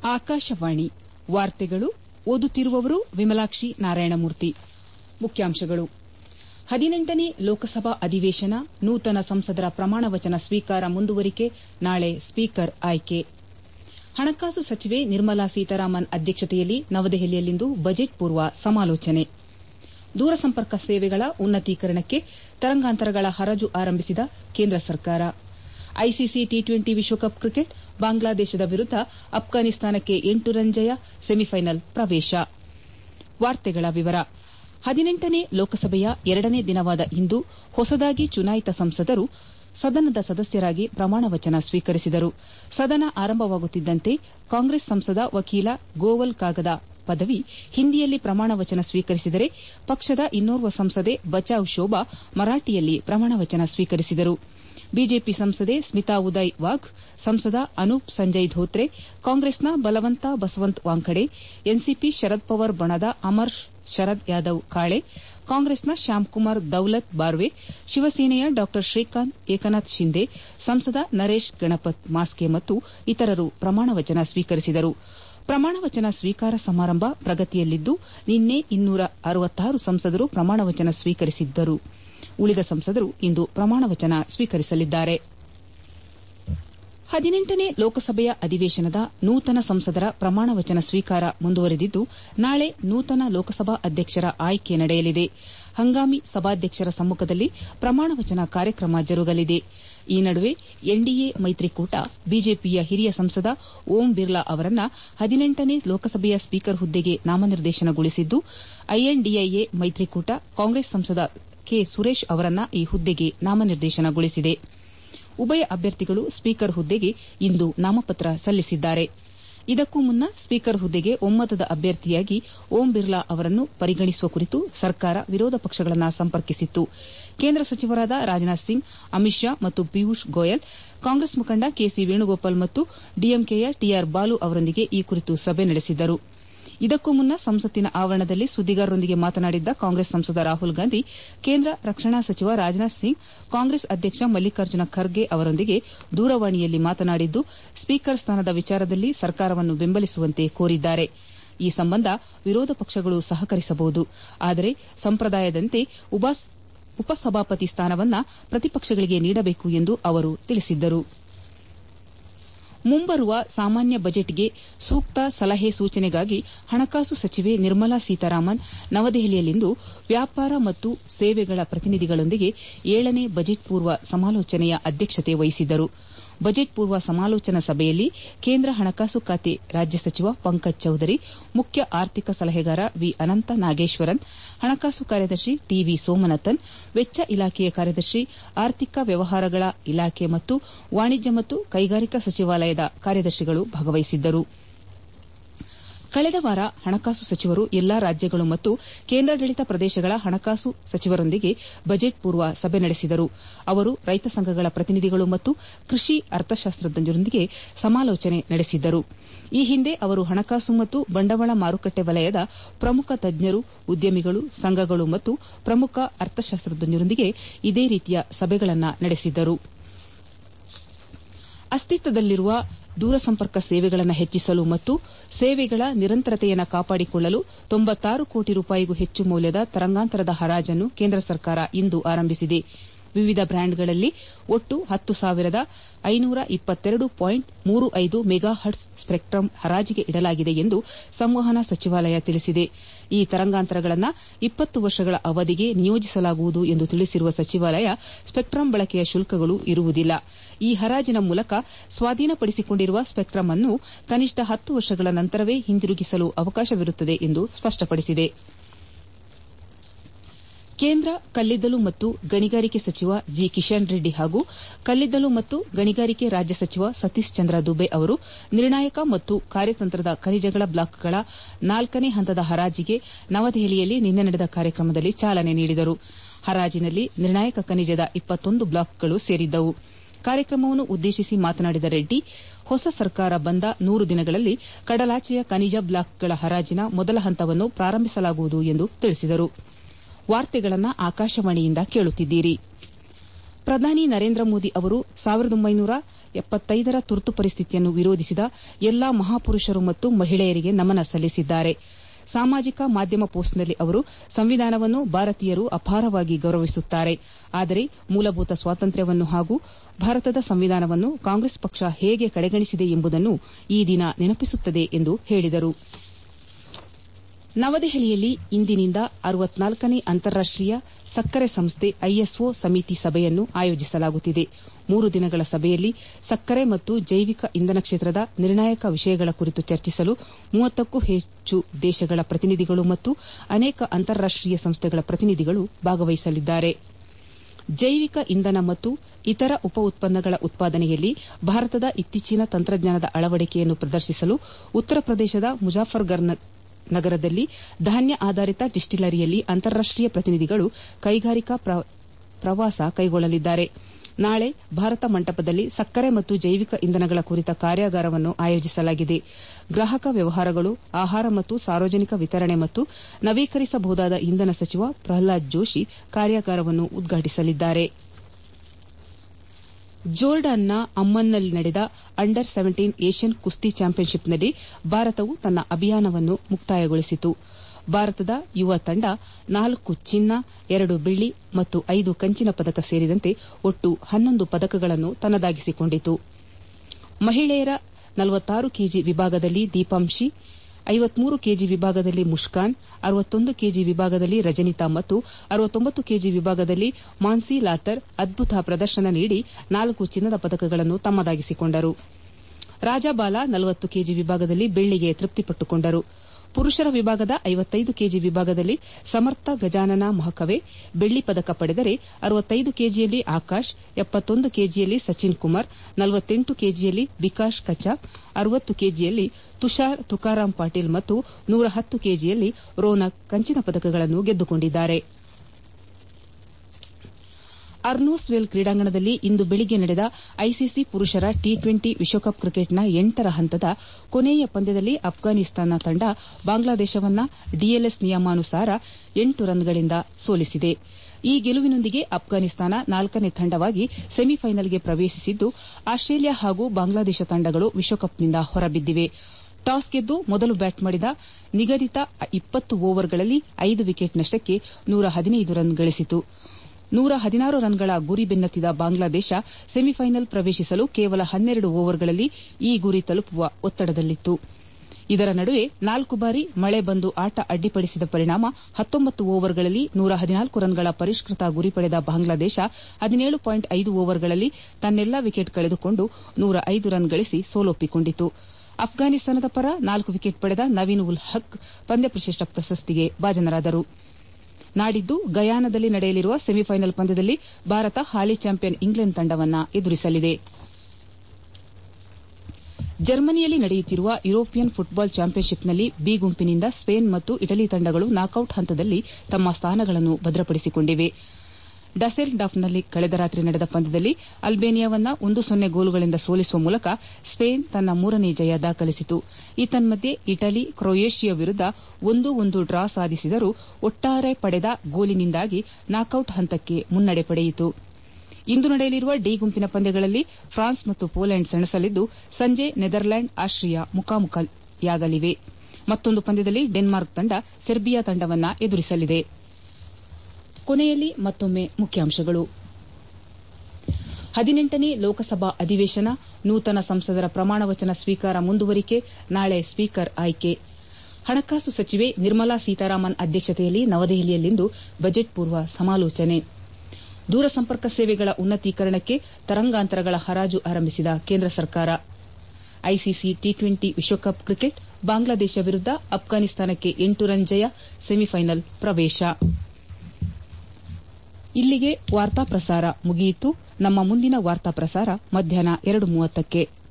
ಆಕಾಶವಾಣಿ ವಾರ್ತೆಗಳು ಓದುತ್ತಿರುವವರು ವಿಮಲಾಕ್ಷಿ ನಾರಾಯಣಮೂರ್ತಿ ಮುಖ್ಯಾಂಶಗಳು ಹದಿನೆಂಟನೇ ಲೋಕಸಭಾ ಅಧಿವೇಶನ ನೂತನ ಸಂಸದರ ಪ್ರಮಾಣವಚನ ಸ್ವೀಕಾರ ಮುಂದುವರಿಕೆ ನಾಳೆ ಸ್ಪೀಕರ್ ಆಯ್ಕೆ ಹಣಕಾಸು ಸಚಿವೆ ನಿರ್ಮಲಾ ಸೀತಾರಾಮನ್ ಅಧ್ಯಕ್ಷತೆಯಲ್ಲಿ ನವದೆಹಲಿಯಲ್ಲಿಂದು ಬಜೆಟ್ ಪೂರ್ವ ಸಮಾಲೋಚನೆ ದೂರಸಂಪರ್ಕ ಸೇವೆಗಳ ಉನ್ನತೀಕರಣಕ್ಕೆ ತರಂಗಾಂತರಗಳ ಹರಾಜು ಆರಂಭಿಸಿದ ಕೇಂದ್ರ ಸರ್ಕಾರ ಐಸಿಸಿ ಟಿ ಟ್ವೆಂಟಿ ವಿಶ್ವಕಪ್ ಕ್ರಿಕೆಟ್ ಬಾಂಗ್ಲಾದೇಶದ ವಿರುದ್ದ ಅಫ್ಘಾನಿಸ್ತಾನಕ್ಕೆ ಎಂಟು ರನ್ ಜಯ ಸೆಮಿಫೈನಲ್ ಪ್ರವೇಶ ಹದಿನೆಂಟನೇ ಲೋಕಸಭೆಯ ಎರಡನೇ ದಿನವಾದ ಇಂದು ಹೊಸದಾಗಿ ಚುನಾಯಿತ ಸಂಸದರು ಸದನದ ಸದಸ್ಯರಾಗಿ ಪ್ರಮಾಣವಚನ ಸ್ವೀಕರಿಸಿದರು ಸದನ ಆರಂಭವಾಗುತ್ತಿದ್ದಂತೆ ಕಾಂಗ್ರೆಸ್ ಸಂಸದ ವಕೀಲ ಗೋವಲ್ ಕಾಗದ ಪದವಿ ಹಿಂದಿಯಲ್ಲಿ ಪ್ರಮಾಣವಚನ ಸ್ವೀಕರಿಸಿದರೆ ಪಕ್ಷದ ಇನ್ನೋರ್ವ ಸಂಸದೆ ಬಚಾವ್ ಶೋಭಾ ಮರಾಠಿಯಲ್ಲಿ ಪ್ರಮಾಣವಚನ ಸ್ವೀಕರಿಸಿದರು ಬಿಜೆಪಿ ಸಂಸದೆ ಸ್ಮಿತಾ ಉದಯ್ ವಾಘ್ ಸಂಸದ ಅನೂಪ್ ಸಂಜಯ್ ಧೋತ್ರೆ ಕಾಂಗ್ರೆಸ್ನ ಬಲವಂತ ಬಸವಂತ್ ವಾಂಖಡೆ ಎನ್ಸಿಪಿ ಶರದ್ ಪವಾರ್ ಬಣದ ಅಮರ್ ಶರದ್ ಯಾದವ್ ಕಾಳೆ ಕಾಂಗ್ರೆಸ್ನ ಶ್ಯಾಮ್ಕುಮಾರ್ ದೌಲತ್ ಬಾರ್ವೆ ಶಿವಸೇನೆಯ ಡಾ ಶ್ರೀಕಾಂತ್ ಏಕನಾಥ್ ಶಿಂದೆ ಸಂಸದ ನರೇಶ್ ಗಣಪತ್ ಮಾಸ್ಕೆ ಮತ್ತು ಇತರರು ಪ್ರಮಾಣವಚನ ಸ್ವೀಕರಿಸಿದರು ಪ್ರಮಾಣವಚನ ಸ್ವೀಕಾರ ಸಮಾರಂಭ ಪ್ರಗತಿಯಲ್ಲಿದ್ದು ನಿನ್ನೆ ಇನ್ನೂರ ಅರವತ್ತಾರು ಸಂಸದರು ಪ್ರಮಾಣವಚನ ಸ್ವೀಕರಿಸಿದ್ದರು ಉಳಿದ ಸಂಸದರು ಇಂದು ಪ್ರಮಾಣವಚನ ಸ್ವೀಕರಿಸಲಿದ್ದಾರೆ ಹದಿನೆಂಟನೇ ಲೋಕಸಭೆಯ ಅಧಿವೇಶನದ ನೂತನ ಸಂಸದರ ಪ್ರಮಾಣವಚನ ಸ್ವೀಕಾರ ಮುಂದುವರೆದಿದ್ದು ನಾಳೆ ನೂತನ ಲೋಕಸಭಾ ಅಧ್ಯಕ್ಷರ ಆಯ್ಕೆ ನಡೆಯಲಿದೆ ಹಂಗಾಮಿ ಸಭಾಧ್ಯಕ್ಷರ ಸಮ್ಮುಖದಲ್ಲಿ ಪ್ರಮಾಣವಚನ ಕಾರ್ಯಕ್ರಮ ಜರುಗಲಿದೆ ಈ ನಡುವೆ ಎನ್ಡಿಎ ಮೈತ್ರಿಕೂಟ ಬಿಜೆಪಿಯ ಹಿರಿಯ ಸಂಸದ ಓಂ ಬಿರ್ಲಾ ಅವರನ್ನ ಹದಿನೆಂಟನೇ ಲೋಕಸಭೆಯ ಸ್ಪೀಕರ್ ಹುದ್ದೆಗೆ ನಾಮನಿರ್ದೇಶನಗೊಳಿಸಿದ್ದು ಐಎನ್ಡಿಎ ಮೈತ್ರಿಕೂಟ ಕಾಂಗ್ರೆಸ್ ಸಂಸದ ಕೆ ಸುರೇಶ್ ಅವರನ್ನ ಈ ಹುದ್ದೆಗೆ ನಾಮನಿರ್ದೇಶನಗೊಳಿಸಿದೆ ಉಭಯ ಅಭ್ಯರ್ಥಿಗಳು ಸ್ಪೀಕರ್ ಹುದ್ದೆಗೆ ಇಂದು ನಾಮಪತ್ರ ಸಲ್ಲಿಸಿದ್ದಾರೆ ಇದಕ್ಕೂ ಮುನ್ನ ಸ್ಪೀಕರ್ ಹುದ್ದೆಗೆ ಒಮ್ಮತದ ಅಭ್ಯರ್ಥಿಯಾಗಿ ಓಂ ಬಿರ್ಲಾ ಅವರನ್ನು ಪರಿಗಣಿಸುವ ಕುರಿತು ಸರ್ಕಾರ ವಿರೋಧ ಪಕ್ಷಗಳನ್ನು ಸಂಪರ್ಕಿಸಿತ್ತು ಕೇಂದ್ರ ಸಚಿವರಾದ ರಾಜನಾಥ್ ಸಿಂಗ್ ಅಮಿತ್ ಶಾ ಮತ್ತು ಪಿಯೂಷ್ ಗೋಯಲ್ ಕಾಂಗ್ರೆಸ್ ಮುಖಂಡ ಕೆಸಿ ವೇಣುಗೋಪಾಲ್ ಮತ್ತು ಡಿಎಂಕೆಯ ಟಿಆರ್ ಬಾಲು ಅವರೊಂದಿಗೆ ಈ ಕುರಿತು ಸಭೆ ನಡೆಸಿದ್ದರು ಇದಕ್ಕೂ ಮುನ್ನ ಸಂಸತ್ತಿನ ಆವರಣದಲ್ಲಿ ಸುದ್ದಿಗಾರರೊಂದಿಗೆ ಮಾತನಾಡಿದ್ದ ಕಾಂಗ್ರೆಸ್ ಸಂಸದ ರಾಹುಲ್ ಗಾಂಧಿ ಕೇಂದ್ರ ರಕ್ಷಣಾ ಸಚಿವ ರಾಜನಾಥ್ ಸಿಂಗ್ ಕಾಂಗ್ರೆಸ್ ಅಧ್ಯಕ್ಷ ಮಲ್ಲಿಕಾರ್ಜುನ ಖರ್ಗೆ ಅವರೊಂದಿಗೆ ದೂರವಾಣಿಯಲ್ಲಿ ಮಾತನಾಡಿದ್ದು ಸ್ಪೀಕರ್ ಸ್ಥಾನದ ವಿಚಾರದಲ್ಲಿ ಸರ್ಕಾರವನ್ನು ಬೆಂಬಲಿಸುವಂತೆ ಕೋರಿದ್ದಾರೆ ಈ ಸಂಬಂಧ ವಿರೋಧ ಪಕ್ಷಗಳು ಸಹಕರಿಸಬಹುದು ಆದರೆ ಸಂಪ್ರದಾಯದಂತೆ ಉಪಸಭಾಪತಿ ಸ್ಥಾನವನ್ನು ಪ್ರತಿಪಕ್ಷಗಳಿಗೆ ನೀಡಬೇಕು ಎಂದು ಅವರು ತಿಳಿಸಿದ್ದರು ಮುಂಬರುವ ಸಾಮಾನ್ಯ ಬಜೆಟ್ಗೆ ಸೂಕ್ತ ಸಲಹೆ ಸೂಚನೆಗಾಗಿ ಹಣಕಾಸು ಸಚಿವೆ ನಿರ್ಮಲಾ ಸೀತಾರಾಮನ್ ನವದೆಹಲಿಯಲ್ಲಿಂದು ವ್ಯಾಪಾರ ಮತ್ತು ಸೇವೆಗಳ ಪ್ರತಿನಿಧಿಗಳೊಂದಿಗೆ ಏಳನೇ ಬಜೆಟ್ ಪೂರ್ವ ಸಮಾಲೋಚನೆಯ ಅಧ್ಯಕ್ಷತೆ ವಹಿಸಿದ್ದರು ಬಜೆಟ್ ಪೂರ್ವ ಸಮಾಲೋಚನಾ ಸಭೆಯಲ್ಲಿ ಕೇಂದ್ರ ಹಣಕಾಸು ಖಾತೆ ರಾಜ್ಯ ಸಚಿವ ಪಂಕಜ್ ಚೌಧರಿ ಮುಖ್ಯ ಆರ್ಥಿಕ ಸಲಹೆಗಾರ ವಿ ಅನಂತ ನಾಗೇಶ್ವರನ್ ಹಣಕಾಸು ಕಾರ್ಯದರ್ಶಿ ಟಿವಿ ಸೋಮನಾಥನ್ ವೆಚ್ಚ ಇಲಾಖೆಯ ಕಾರ್ಯದರ್ಶಿ ಆರ್ಥಿಕ ವ್ಯವಹಾರಗಳ ಇಲಾಖೆ ಮತ್ತು ವಾಣಿಜ್ಯ ಮತ್ತು ಕೈಗಾರಿಕಾ ಸಚಿವಾಲಯದ ಕಾರ್ಯದರ್ಶಿಗಳು ಭಾಗವಹಿಸಿದ್ದರು ಕಳೆದ ವಾರ ಹಣಕಾಸು ಸಚಿವರು ಎಲ್ಲಾ ರಾಜ್ಯಗಳು ಮತ್ತು ಕೇಂದ್ರಾಡಳಿತ ಪ್ರದೇಶಗಳ ಹಣಕಾಸು ಸಚಿವರೊಂದಿಗೆ ಬಜೆಟ್ ಪೂರ್ವ ಸಭೆ ನಡೆಸಿದರು ಅವರು ರೈತ ಸಂಘಗಳ ಪ್ರತಿನಿಧಿಗಳು ಮತ್ತು ಕೃಷಿ ಅರ್ಥಶಾಸ್ತ್ರಜ್ಞರೊಂದಿಗೆ ಸಮಾಲೋಚನೆ ನಡೆಸಿದ್ದರು ಈ ಹಿಂದೆ ಅವರು ಹಣಕಾಸು ಮತ್ತು ಬಂಡವಾಳ ಮಾರುಕಟ್ಟೆ ವಲಯದ ಪ್ರಮುಖ ತಜ್ಞರು ಉದ್ಯಮಿಗಳು ಸಂಘಗಳು ಮತ್ತು ಪ್ರಮುಖ ಅರ್ಥಶಾಸ್ತ್ರಜ್ಞರೊಂದಿಗೆ ಇದೇ ರೀತಿಯ ಸಭೆಗಳನ್ನು ನಡೆಸಿದ್ದರು ಅಸ್ತಿತ್ವದಲ್ಲಿರುವ ದೂರಸಂಪರ್ಕ ಸೇವೆಗಳನ್ನು ಹೆಚ್ಚಿಸಲು ಮತ್ತು ಸೇವೆಗಳ ನಿರಂತರತೆಯನ್ನು ಕಾಪಾಡಿಕೊಳ್ಳಲು ತೊಂಬತ್ತಾರು ಕೋಟಿ ರೂಪಾಯಿಗೂ ಹೆಚ್ಚು ಮೌಲ್ಯದ ತರಂಗಾಂತರದ ಹರಾಜನ್ನು ಕೇಂದ್ರ ಸರ್ಕಾರ ಇಂದು ಆರಂಭಿಸಿದೆ ವಿವಿಧ ಬ್ರ್ಯಾಂಡ್ಗಳಲ್ಲಿ ಒಟ್ಟು ಹತ್ತು ಸಾವಿರದ ಐನೂರ ಇಪ್ಪತ್ತೆರಡು ಪಾಯಿಂಟ್ ಮೂರು ಐದು ಮೆಗಾ ಹರ್ಟ್ಸ್ ಸ್ಪೆಕ್ಟಮ್ ಹರಾಜಿಗೆ ಇಡಲಾಗಿದೆ ಎಂದು ಸಂವಹನ ಸಚಿವಾಲಯ ತಿಳಿಸಿದೆ ಈ ತರಂಗಾಂತರಗಳನ್ನು ಇಪ್ಪತ್ತು ವರ್ಷಗಳ ಅವಧಿಗೆ ನಿಯೋಜಿಸಲಾಗುವುದು ಎಂದು ತಿಳಿಸಿರುವ ಸಚಿವಾಲಯ ಸ್ಪೆಕ್ಟಮ್ ಬಳಕೆಯ ಶುಲ್ಕಗಳು ಇರುವುದಿಲ್ಲ ಈ ಹರಾಜಿನ ಮೂಲಕ ಸ್ವಾಧೀನಪಡಿಸಿಕೊಂಡಿರುವ ಸ್ಪೆಕ್ಟಮ್ ಅನ್ನು ಕನಿಷ್ಠ ಹತ್ತು ವರ್ಷಗಳ ನಂತರವೇ ಹಿಂದಿರುಗಿಸಲು ಅವಕಾಶವಿರುತ್ತದೆ ಎಂದು ಸ್ಪಷ್ಟಪಡಿಸಿದೆ ಕೇಂದ್ರ ಕಲ್ಲಿದ್ದಲು ಮತ್ತು ಗಣಿಗಾರಿಕೆ ಸಚಿವ ಜಿ ಕಿಶನ್ ರೆಡ್ಡಿ ಹಾಗೂ ಕಲ್ಲಿದ್ದಲು ಮತ್ತು ಗಣಿಗಾರಿಕೆ ರಾಜ್ಯ ಸಚಿವ ಸತೀಶ್ ಚಂದ್ರ ದುಬೆ ಅವರು ನಿರ್ಣಾಯಕ ಮತ್ತು ಕಾರ್ಯತಂತ್ರದ ಖನಿಜಗಳ ಬ್ಲಾಕ್ಗಳ ನಾಲ್ಕನೇ ಹಂತದ ಹರಾಜಿಗೆ ನವದೆಹಲಿಯಲ್ಲಿ ನಿನ್ನೆ ನಡೆದ ಕಾರ್ಯಕ್ರಮದಲ್ಲಿ ಚಾಲನೆ ನೀಡಿದರು ಹರಾಜಿನಲ್ಲಿ ನಿರ್ಣಾಯಕ ಖನಿಜದ ಇಪ್ಪತ್ತೊಂದು ಬ್ಲಾಕ್ಗಳು ಸೇರಿದ್ದವು ಕಾರ್ಯಕ್ರಮವನ್ನು ಉದ್ದೇಶಿಸಿ ಮಾತನಾಡಿದ ರೆಡ್ಡಿ ಹೊಸ ಸರ್ಕಾರ ಬಂದ ನೂರು ದಿನಗಳಲ್ಲಿ ಕಡಲಾಚೆಯ ಖನಿಜ ಬ್ಲಾಕ್ಗಳ ಹರಾಜಿನ ಮೊದಲ ಹಂತವನ್ನು ಪ್ರಾರಂಭಿಸಲಾಗುವುದು ಎಂದು ತಿಳಿಸಿದರು ವಾರ್ತೆಗಳನ್ನು ಆಕಾಶವಾಣಿಯಿಂದ ಕೇಳುತ್ತಿದ್ದೀರಿ ಪ್ರಧಾನಿ ನರೇಂದ್ರ ಮೋದಿ ಅವರು ರ ತುರ್ತು ಪರಿಸ್ಥಿತಿಯನ್ನು ವಿರೋಧಿಸಿದ ಎಲ್ಲಾ ಮಹಾಪುರುಷರು ಮತ್ತು ಮಹಿಳೆಯರಿಗೆ ನಮನ ಸಲ್ಲಿಸಿದ್ದಾರೆ ಸಾಮಾಜಿಕ ಮಾಧ್ಯಮ ಪೋಸ್ಟ್ನಲ್ಲಿ ಅವರು ಸಂವಿಧಾನವನ್ನು ಭಾರತೀಯರು ಅಪಾರವಾಗಿ ಗೌರವಿಸುತ್ತಾರೆ ಆದರೆ ಮೂಲಭೂತ ಸ್ವಾತಂತ್ರ್ಯವನ್ನು ಹಾಗೂ ಭಾರತದ ಸಂವಿಧಾನವನ್ನು ಕಾಂಗ್ರೆಸ್ ಪಕ್ಷ ಹೇಗೆ ಕಡೆಗಣಿಸಿದೆ ಎಂಬುದನ್ನು ಈ ದಿನ ನೆನಪಿಸುತ್ತದೆ ಎಂದು ಹೇಳಿದರು ನವದೆಹಲಿಯಲ್ಲಿ ಇಂದಿನಿಂದ ನೇ ಅಂತಾರಾಷ್ಟೀಯ ಸಕ್ಕರೆ ಸಂಸ್ಥೆ ಐಎಸ್ಒ ಸಮಿತಿ ಸಭೆಯನ್ನು ಆಯೋಜಿಸಲಾಗುತ್ತಿದೆ ಮೂರು ದಿನಗಳ ಸಭೆಯಲ್ಲಿ ಸಕ್ಕರೆ ಮತ್ತು ಜೈವಿಕ ಇಂಧನ ಕ್ಷೇತ್ರದ ನಿರ್ಣಾಯಕ ವಿಷಯಗಳ ಕುರಿತು ಚರ್ಚಿಸಲು ಮೂವತ್ತಕ್ಕೂ ಹೆಚ್ಚು ದೇಶಗಳ ಪ್ರತಿನಿಧಿಗಳು ಮತ್ತು ಅನೇಕ ಅಂತಾರಾಷ್ಟೀಯ ಸಂಸ್ಥೆಗಳ ಪ್ರತಿನಿಧಿಗಳು ಭಾಗವಹಿಸಲಿದ್ದಾರೆ ಜೈವಿಕ ಇಂಧನ ಮತ್ತು ಇತರ ಉಪ ಉತ್ಪನ್ನಗಳ ಉತ್ಪಾದನೆಯಲ್ಲಿ ಭಾರತದ ಇತ್ತೀಚಿನ ತಂತ್ರಜ್ಞಾನದ ಅಳವಡಿಕೆಯನ್ನು ಪ್ರದರ್ಶಿಸಲು ಉತ್ತರ ಪ್ರದೇಶದ ಮುಜಾಫರ್ನಗರ್ ನಗರದಲ್ಲಿ ಧಾನ್ಯ ಆಧಾರಿತ ಡಿಸ್ಟಿಲರಿಯಲ್ಲಿ ಅಂತಾರಾಷ್ಟೀಯ ಪ್ರತಿನಿಧಿಗಳು ಕೈಗಾರಿಕಾ ಪ್ರವಾಸ ಕೈಗೊಳ್ಳಲಿದ್ದಾರೆ ನಾಳೆ ಭಾರತ ಮಂಟಪದಲ್ಲಿ ಸಕ್ಕರೆ ಮತ್ತು ಜೈವಿಕ ಇಂಧನಗಳ ಕುರಿತ ಕಾರ್ಯಾಗಾರವನ್ನು ಆಯೋಜಿಸಲಾಗಿದೆ ಗ್ರಾಹಕ ವ್ಯವಹಾರಗಳು ಆಹಾರ ಮತ್ತು ಸಾರ್ವಜನಿಕ ವಿತರಣೆ ಮತ್ತು ನವೀಕರಿಸಬಹುದಾದ ಇಂಧನ ಸಚಿವ ಪ್ರಹ್ಲಾದ್ ಜೋಶಿ ಕಾರ್ಯಾಗಾರವನ್ನು ಉದ್ಘಾಟಿಸಲಿದ್ದಾರೆ ಜೋರ್ಡಾನ್ನ ಅಮ್ಮನ್ನಲ್ಲಿ ನಡೆದ ಅಂಡರ್ ಸೆವೆಂಟೀನ್ ಏಷ್ಯನ್ ಕುಸ್ತಿ ಚಾಂಪಿಯನ್ಶಿಪ್ನಲ್ಲಿ ಭಾರತವು ತನ್ನ ಅಭಿಯಾನವನ್ನು ಮುಕ್ತಾಯಗೊಳಿಸಿತು ಭಾರತದ ಯುವ ತಂಡ ನಾಲ್ಕು ಚಿನ್ನ ಎರಡು ಬೆಳ್ಳಿ ಮತ್ತು ಐದು ಕಂಚಿನ ಪದಕ ಸೇರಿದಂತೆ ಒಟ್ಟು ಹನ್ನೊಂದು ಪದಕಗಳನ್ನು ತನ್ನದಾಗಿಸಿಕೊಂಡಿತು ಮಹಿಳೆಯರ ಕೆಜಿ ವಿಭಾಗದಲ್ಲಿ ದೀಪಾಂಶಿ ಐವತ್ಮೂರು ಕೆಜಿ ವಿಭಾಗದಲ್ಲಿ ಮುಷ್ಕಾನ್ ಅರವತ್ತೊಂದು ಕೆಜಿ ವಿಭಾಗದಲ್ಲಿ ರಜನಿತಾ ಮತ್ತು ಕೆಜಿ ವಿಭಾಗದಲ್ಲಿ ಮಾನ್ಸಿ ಲಾತರ್ ಅದ್ಭುತ ಪ್ರದರ್ಶನ ನೀಡಿ ನಾಲ್ಕು ಚಿನ್ನದ ಪದಕಗಳನ್ನು ತಮ್ಮದಾಗಿಸಿಕೊಂಡರು ರಾಜಾಬಾಲ ನಲವತ್ತು ಕೆಜಿ ವಿಭಾಗದಲ್ಲಿ ಬೆಳ್ಳಿಗೆ ತೃಪ್ತಿಪಟ್ಟುಕೊಂಡರು ಪುರುಷರ ವಿಭಾಗದ ಐವತ್ತೈದು ಕೆಜಿ ವಿಭಾಗದಲ್ಲಿ ಸಮರ್ಥ ಗಜಾನನ ಮಹಕವೆ ಬೆಳ್ಳಿ ಪದಕ ಪಡೆದರೆ ಅರವತ್ತೈದು ಕೆಜಿಯಲ್ಲಿ ಆಕಾಶ್ ಎಪ್ಪತ್ತೊಂದು ಕೆಜಿಯಲ್ಲಿ ಸಚಿನ್ ಕುಮಾರ್ ನಲವತ್ತೆಂಟು ಕೆಜಿಯಲ್ಲಿ ಬಿಕಾಶ್ ಕಚಾ ಅರವತ್ತು ಕೆಜಿಯಲ್ಲಿ ತುಷಾರ್ ತುಕಾರಾಂ ಪಾಟೀಲ್ ಮತ್ತು ನೂರ ಹತ್ತು ಕೆಜಿಯಲ್ಲಿ ರೋನಕ್ ಕಂಚಿನ ಪದಕಗಳನ್ನು ಗೆದ್ದುಕೊಂಡಿದ್ದಾರೆ ಅರ್ನೋಸ್ವೆಲ್ ಕ್ರೀಡಾಂಗಣದಲ್ಲಿ ಇಂದು ಬೆಳಿಗ್ಗೆ ನಡೆದ ಐಸಿಸಿ ಪುರುಷರ ಟಿ ಟ್ವೆಂಟಿ ವಿಶ್ವಕಪ್ ಕ್ರಿಕೆಟ್ನ ಎಂಟರ ಹಂತದ ಕೊನೆಯ ಪಂದ್ಯದಲ್ಲಿ ಅಫ್ಘಾನಿಸ್ತಾನ ತಂಡ ಬಾಂಗ್ಲಾದೇಶವನ್ನು ಡಿಎಲ್ಎಸ್ ನಿಯಮಾನುಸಾರ ಎಂಟು ರನ್ಗಳಿಂದ ಸೋಲಿಸಿದೆ ಈ ಗೆಲುವಿನೊಂದಿಗೆ ಅಫ್ಘಾನಿಸ್ತಾನ ನಾಲ್ಕನೇ ತಂಡವಾಗಿ ಸೆಮಿಫೈನಲ್ಗೆ ಪ್ರವೇಶಿಸಿದ್ದು ಆಸ್ಟ್ರೇಲಿಯಾ ಹಾಗೂ ಬಾಂಗ್ಲಾದೇಶ ತಂಡಗಳು ವಿಶ್ವಕಪ್ನಿಂದ ಹೊರಬಿದ್ದಿವೆ ಟಾಸ್ ಗೆದ್ದು ಮೊದಲು ಬ್ಯಾಟ್ ಮಾಡಿದ ನಿಗದಿತ ಇಪ್ಪತ್ತು ಓವರ್ಗಳಲ್ಲಿ ಐದು ವಿಕೆಟ್ ನಷ್ಟಕ್ಕೆ ನೂರ ಹದಿನೈದು ರನ್ ಗಳಿಸಿತು ನೂರ ಹದಿನಾರು ರನ್ಗಳ ಗುರಿ ಬೆನ್ನತ್ತಿದ ಬಾಂಗ್ಲಾದೇಶ ಸೆಮಿಫೈನಲ್ ಪ್ರವೇಶಿಸಲು ಕೇವಲ ಹನ್ನೆರಡು ಓವರ್ಗಳಲ್ಲಿ ಈ ಗುರಿ ತಲುಪುವ ಒತ್ತಡದಲ್ಲಿತ್ತು ಇದರ ನಡುವೆ ನಾಲ್ಕು ಬಾರಿ ಮಳೆ ಬಂದು ಆಟ ಅಡ್ಡಿಪಡಿಸಿದ ಪರಿಣಾಮ ಹತ್ತೊಂಬತ್ತು ಓವರ್ಗಳಲ್ಲಿ ನೂರ ಹದಿನಾಲ್ಕು ರನ್ಗಳ ಪರಿಷ್ಕೃತ ಗುರಿ ಪಡೆದ ಬಾಂಗ್ಲಾದೇಶ ಹದಿನೇಳು ಪಾಯಿಂಟ್ ಐದು ಓವರ್ಗಳಲ್ಲಿ ತನ್ನೆಲ್ಲಾ ವಿಕೆಟ್ ಕಳೆದುಕೊಂಡು ನೂರ ಐದು ರನ್ ಗಳಿಸಿ ಸೋಲೊಪ್ಪಿಕೊಂಡಿತು ಅಫ್ಘಾನಿಸ್ತಾನದ ಪರ ನಾಲ್ಕು ವಿಕೆಟ್ ಪಡೆದ ನವೀನ್ ಉಲ್ ಹಕ್ ಪಂದ್ಯ ಪ್ರಶಸ್ತ ಪ್ರಶಸ್ತಿಗೆ ಭಾಜನರಾದರು ನಾಡಿದ್ದು ಗಯಾನದಲ್ಲಿ ನಡೆಯಲಿರುವ ಸೆಮಿಫೈನಲ್ ಪಂದ್ಯದಲ್ಲಿ ಭಾರತ ಹಾಲಿ ಚಾಂಪಿಯನ್ ಇಂಗ್ಲೆಂಡ್ ತಂಡವನ್ನು ಎದುರಿಸಲಿದೆ ಜರ್ಮನಿಯಲ್ಲಿ ನಡೆಯುತ್ತಿರುವ ಯುರೋಪಿಯನ್ ಫುಟ್ಬಾಲ್ ಚಾಂಪಿಯನ್ಶಿಪ್ನಲ್ಲಿ ಬಿ ಗುಂಪಿನಿಂದ ಸ್ಪೇನ್ ಮತ್ತು ಇಟಲಿ ತಂಡಗಳು ನಾಕೌಟ್ ಹಂತದಲ್ಲಿ ತಮ್ಮ ಸ್ಥಾನಗಳನ್ನು ಭದ್ರಪಡಿಸಿಕೊಂಡಿವೆ ಡಸೆಲ್ಡಾಫ್ನಲ್ಲಿ ಕಳೆದ ರಾತ್ರಿ ನಡೆದ ಪಂದ್ಯದಲ್ಲಿ ಅಲ್ಬೇನಿಯಾವನ್ನು ಒಂದು ಸೊನ್ನೆ ಗೋಲುಗಳಿಂದ ಸೋಲಿಸುವ ಮೂಲಕ ಸ್ಪೇನ್ ತನ್ನ ಮೂರನೇ ಜಯ ದಾಖಲಿಸಿತು ಏತನ್ಮಧ್ಯೆ ಇಟಲಿ ಕ್ರೊಯೇಷಿಯಾ ವಿರುದ್ದ ಒಂದು ಒಂದು ಡ್ರಾ ಸಾಧಿಸಿದರೂ ಒಟ್ಟಾರೆ ಪಡೆದ ಗೋಲಿನಿಂದಾಗಿ ನಾಕೌಟ್ ಹಂತಕ್ಕೆ ಮುನ್ನಡೆ ಪಡೆಯಿತು ಇಂದು ನಡೆಯಲಿರುವ ಡಿ ಗುಂಪಿನ ಪಂದ್ಯಗಳಲ್ಲಿ ಫ್ರಾನ್ಸ್ ಮತ್ತು ಪೋಲೆಂಡ್ ಸೆಣಸಲಿದ್ದು ಸಂಜೆ ನೆದರ್ಲ್ಯಾಂಡ್ ಆಸ್ಟ್ರಿಯಾ ಮುಖಾಮುಖಿಯಾಗಲಿವೆ ಮತ್ತೊಂದು ಪಂದ್ಯದಲ್ಲಿ ಡೆನ್ಮಾರ್ಕ್ ತಂಡ ಸೆರ್ಬಿಯಾ ತಂಡವನ್ನು ಎದುರಿಸಲಿದೆ ಕೊನೆಯಲ್ಲಿ ಮತ್ತೊಮ್ಮೆ ಮುಖ್ಯಾಂಶಗಳು ಹದಿನೆಂಟನೇ ಲೋಕಸಭಾ ಅಧಿವೇಶನ ನೂತನ ಸಂಸದರ ಪ್ರಮಾಣವಚನ ಸ್ವೀಕಾರ ಮುಂದುವರಿಕೆ ನಾಳೆ ಸ್ಪೀಕರ್ ಆಯ್ಕೆ ಹಣಕಾಸು ಸಚಿವೆ ನಿರ್ಮಲಾ ಸೀತಾರಾಮನ್ ಅಧ್ಯಕ್ಷತೆಯಲ್ಲಿ ನವದೆಹಲಿಯಲ್ಲಿಂದು ಬಜೆಟ್ ಪೂರ್ವ ಸಮಾಲೋಚನೆ ದೂರಸಂಪರ್ಕ ಸೇವೆಗಳ ಉನ್ನತೀಕರಣಕ್ಕೆ ತರಂಗಾಂತರಗಳ ಹರಾಜು ಆರಂಭಿಸಿದ ಕೇಂದ್ರ ಸರ್ಕಾರ ಐಸಿಸಿ ಟಿ ಟ್ವೆಂಟಿ ವಿಶ್ವಕಪ್ ಕ್ರಿಕೆಟ್ ಬಾಂಗ್ಲಾದೇಶ ವಿರುದ್ದ ಅಫ್ಘಾನಿಸ್ತಾನಕ್ಕೆ ಎಂಟು ರನ್ ಜಯ ಸೆಮಿಫೈನಲ್ ಪ್ರವೇಶ ಇಲ್ಲಿಗೆ ವಾರ್ತಾ ಪ್ರಸಾರ ಮುಗಿಯಿತು ನಮ್ಮ ಮುಂದಿನ ವಾರ್ತಾ ಪ್ರಸಾರ ಮಧ್ಯಾಹ್ನ ಎರಡು ಮೂವತ್ತಕ್ಕೆ